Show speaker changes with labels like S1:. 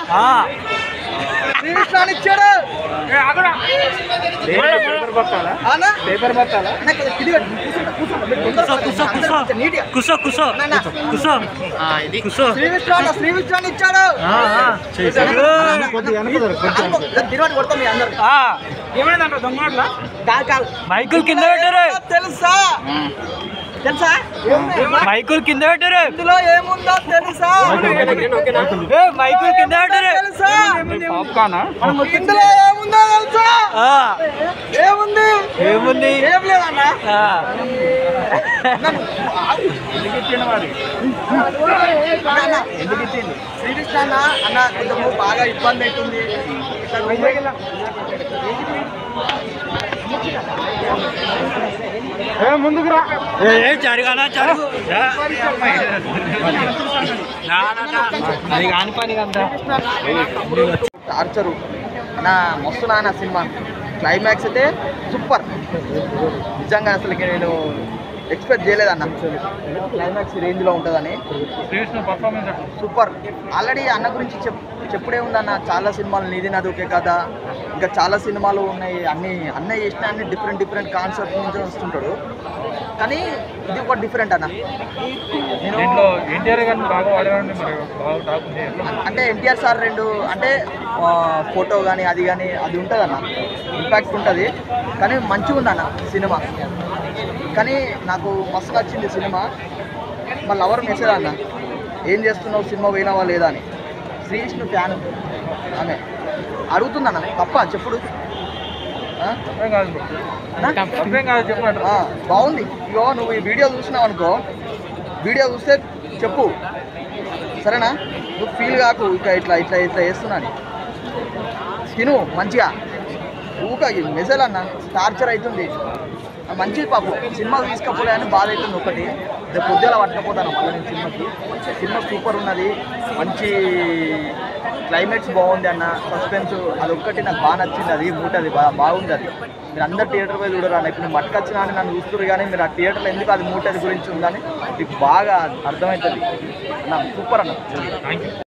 S1: శ్రీకృష్ణాన్ని ఇచ్చాడు అన్న?
S2: పేపర్ బత్తాలా
S1: అన్న, కొంచెం కిందికి పెట్టు. కూర్చోండి, కూర్చోండి. మీరు తొందరగా
S3: కుసో కుసో
S1: కొంచెం నీట్గా.
S3: కుసో కుసో
S1: అన్న,
S3: కుసో కుసో
S1: శ్రీకృష్ణ శ్రీకృష్ణాన్ని ఇచ్చాడు
S2: కొద్దిగా వెనకదరు, కొంచెం.
S1: అనుకో, ఇలా తిరువాటి కొడతాం మీ అందరు
S2: ఏమైందంట దొంగట్లా
S1: కాదు కాదు
S3: మైకులు కింద పెట్టారు
S1: తెలుసా తెలుసా
S3: మైకులు కింద పెట్టారు
S1: ఇందులో ఏముందో తెలుసా
S3: ఏ, మైకులు కింద పెట్టారు
S1: తెలుసా
S2: పాప్కార్నా
S1: ఇందులో ఏముందో తెలుసా
S3: ఆ,
S1: ఏముంది
S3: ఏముంది
S1: ఏం లేదన్నా
S3: ఆ,
S2: ఎందుకు ఇచ్చిండు మరి
S1: అన్న,
S2: ఎందుకు ఇచ్చిండు
S1: శ్రీకృష్ణ అన్న అన్న కొంచెము బాగా ఇబ్బంది అవుతుంది ఇట్లా పోయి-
S2: ఏ ముందుకు రా
S3: ఏ, ఏ, జరగాలా జరుగు రా. నా, నా, నా. అది కాని పని కదా
S1: టార్చరు నా మస్తు నాన్న సినిమా క్లైమాక్స్ అయితే సూపర్ నిజంగా అసలు నేను ఎక్స్పెక్ట్ చేయలేదన్న క్లైమాక్స్ రేంజ్లో ఉంటుందని
S2: శ్రీకృష్ణ పర్ఫార్మెన్స్ అట్లా
S1: సూపర్ ఆల్రెడీ అన్న గురించి చెప్ చెప్పుడే ఉందన్న చాలా సినిమాలు నీది నాదుకే కదా ఇంకా చాలా సినిమాలు ఉన్నాయి అన్ని అన్న చేసిన అన్ని డిఫరెంట్ డిఫరెంట్ కాన్సెప్ట్ నుంచి వస్తుంటాడు కానీ ఇది ఒక డిఫరెంట్ అన్న నేను
S2: దీంట్లో ఎన్టీఆర్ గారిని బాగా వాడేవాడిని మరి బాగా టాక్ ఉంది ఎట్లా
S1: అంటే ఎన్టీఆర్ సార్ రెండు అంటే ఫోటో కానీ అది కానీ అది ఉంటుంది అన్న ఇంపాక్ట్ ఉంటుంది కానీ మంచిగా ఉందన్న సినిమా కానీ నాకు మస్తు నచ్చింది సినిమా మా లవర్ మెసేజ్ అన్న ఏం చేస్తున్నావు సినిమా పోయినావా లేదా అని శ్రీకృష్ణ ఫ్యాన్ ఆమె అడుగుతుందన్న తప్ప చెప్పుడు ఆ?
S2: తప్పేం కాదు bro.
S1: అన్నా?
S2: తప్పేం కాదు చెప్పండి
S1: ఆ, బాగుంది ఇగో నువ్వు ఈ వీడియో చూసినావు అనుకో వీడియో చూస్తే చెప్పు సరేనా నువ్వు ఫీల్ కాకు ఇక ఇట్లా ఇట్లా ఇట్లా చేస్తున్నాను తిను మంచిగా ఊక మెసేజ్ అన్న టార్చర్ అవుతుంది ఆ, మంచిది పాపం సినిమాకి తీసుకపోలే అని బాధ అవుతుంది ఒకటి రేపు పొద్దున పట్టకపోతాను మళ్ళీ నేను సినిమాకి సినిమా సూపర్ ఉన్నది మంచి క్లైమేట్స్ బాగుంది అన్న సస్పెన్స్ అది ఒక్కటి నాకు బాగా నచ్చింది అది మూట అది బా బాగుంది అది మీరు అందరు థియేటర్ పోయి చూడరు అన్న ఇప్పుడు నేను మట్టుకొచ్చినా అని నన్ను చూస్తారు కానీ మీరు ఆ థియేటర్లో ఎందుకు అది మూటది గురించి ఉందని మీకు బాగా అర్థమవుతుంది అన్న సూపర్ అన్న
S2: థ్యాంక్ యూ